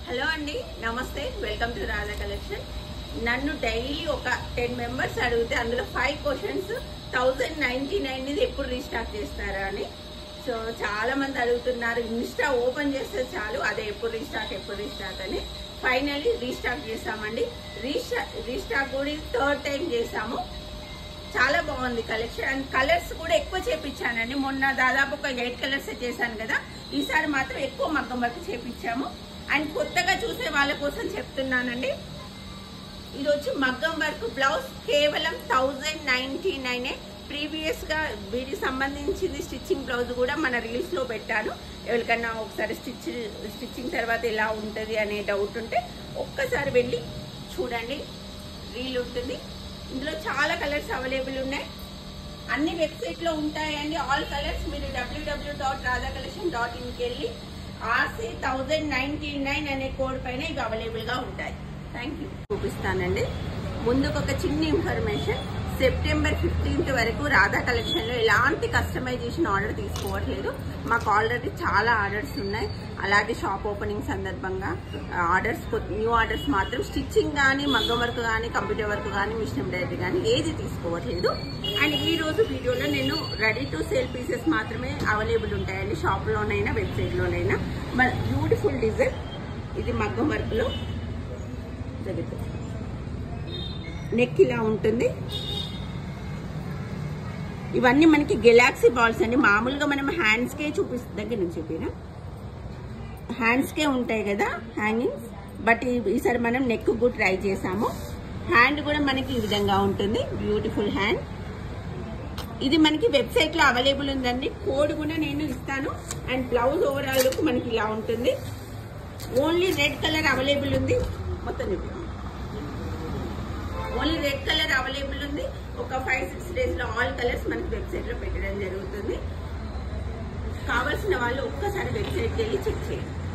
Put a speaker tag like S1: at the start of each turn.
S1: hello అండి namaste welcome to Radha collection నన్ను daily ఒక టెన్ మెంబర్స్ అడిగితే అందులో five questions thousand ninety nine ఇది ఎప్పుడు రీస్టార్ట్ చేస్తారా అని సో చాలా మంది అడుగుతున్నారు ఇన్స్టా ఓపెన్ చేస్తే చాలు అదే ఎప్పుడు రీస్టార్ట్ ఎప్పుడు రీస్టార్ట్ అని ఫైనల్లీ రీస్టార్ట్ చేసామండి రీస్టార్ట్ రీస్టార్ట్ కూడా థర్డ్ టైం చేసాము చాలా బాగుంది కలెక్షన్ అండ్ కలర్స్ కూడా ఎక్కువ చేపించానండి మొన్న దాదాపు ఒక ఎయిట్ కలర్స్ చేశాను కదా ఈసారి మాత్రం ఎక్కువ మగ్గం వర్క్ చేపించాము అండ్ కొత్తగా చూసే వాళ్ళ కోసం చెప్తున్నానండి ఇది వచ్చి మగ్గం వర్క్ బ్లౌజ్ కేవలం థౌజండ్ నైన్టీ నైనే ప్రీవియస్ గా వీటికి సంబంధించింది స్టిచ్చింగ్ బ్లౌజ్ కూడా మన రీల్స్ లో పెట్టాను ఎవరికన్నా ఒకసారి స్టిచ్ స్టిచ్చింగ్ తర్వాత ఎలా ఉంటది అనే డౌట్ ఉంటే ఒక్కసారి వెళ్ళి చూడండి రీల్ ఉంటుంది ఇందులో చాలా కలర్స్ అవైలబుల్ ఉన్నాయి అన్ని వెబ్సైట్ లో ఉంటాయండి ఆల్ కలర్స్ మీరు W W dot Radha collection dot ఇన్కి వెళ్ళి ఆర్సీ థౌజండ్ నైన్టీ నైన్ అనే కోడ్ పైన ఇవి అవైలబుల్ గా ఉంటాయి థ్యాంక్ యూ చూపిస్తానండి ముందుకు ఒక చిన్న ఇన్ఫర్మేషన్ సెప్టెంబర్ ఫిఫ్టీన్త్ వరకు రాధా కలెక్షన్ లో ఎలాంటి కస్టమైజేషన్ ఆర్డర్ తీసుకోవట్లేదు మాకు ఆల్రెడీ చాలా ఆర్డర్స్ ఉన్నాయి అలాగే షాప్ ఓపెనింగ్ సందర్భంగా ఆర్డర్స్ న్యూ ఆర్డర్స్ మాత్రం స్టిచ్చింగ్ కానీ మగ్గం వర్క్ కానీ కంప్యూటర్ వర్క్ కానీ మిషన్ ఎంబ్రాయిడరీ కానీ ఏది తీసుకోవట్లేదు అండ్ ఈ రోజు వీడియోలో నేను రెడీ టు సేల్ పీసెస్ మాత్రమే అవైలబుల్ ఉంటాయండి షాప్ లోనైనా వెబ్సైట్ లోనైనా బ్యూటిఫుల్ డిజైన్ ఇది మగ్గం వర్క్ లో నెక్ ఇలా ఉంటుంది ఇవన్నీ మనకి గెలాక్సీ బాల్స్ అండి మామూలుగా మనం హ్యాండ్స్కే చూపిస్తు దగ్గర నుంచి చూపినా హ్యాండ్స్కే ఉంటాయి కదా హ్యాంగింగ్స్ బట్ ఈ- ఈసారి మనం నెక్ కూడా ట్రై చేసాము హ్యాండ్ కూడా మనకి ఈ విధంగా ఉంటుంది బ్యూటిఫుల్ హ్యాండ్ ఇది మనకి వెబ్సైట్ లో అవైలబుల్ ఉందండి కోడ్ కూడా నేను ఇస్తాను అండ్ బ్లౌజ్ ఓవరాల్ లుక్ మనకి ఇలా ఉంటుంది ఓన్లీ రెడ్ కలర్ అవైలబుల్ ఉంది మొత్తం చూపిస్తాను ఓన్లీ రెడ్ కలర్ అవైలబుల్ ఉంది ఒక ఫైవ్ సిక్స్ డేస్ లో ఆల్ కలర్స్ మనకి వెబ్సైట్ లో పెట్టడం జరుగుతుంది కావాల్సిన వాళ్ళు ఒక్కసారి వెబ్సైట్కి వెళ్ళి చెక్ చేయండి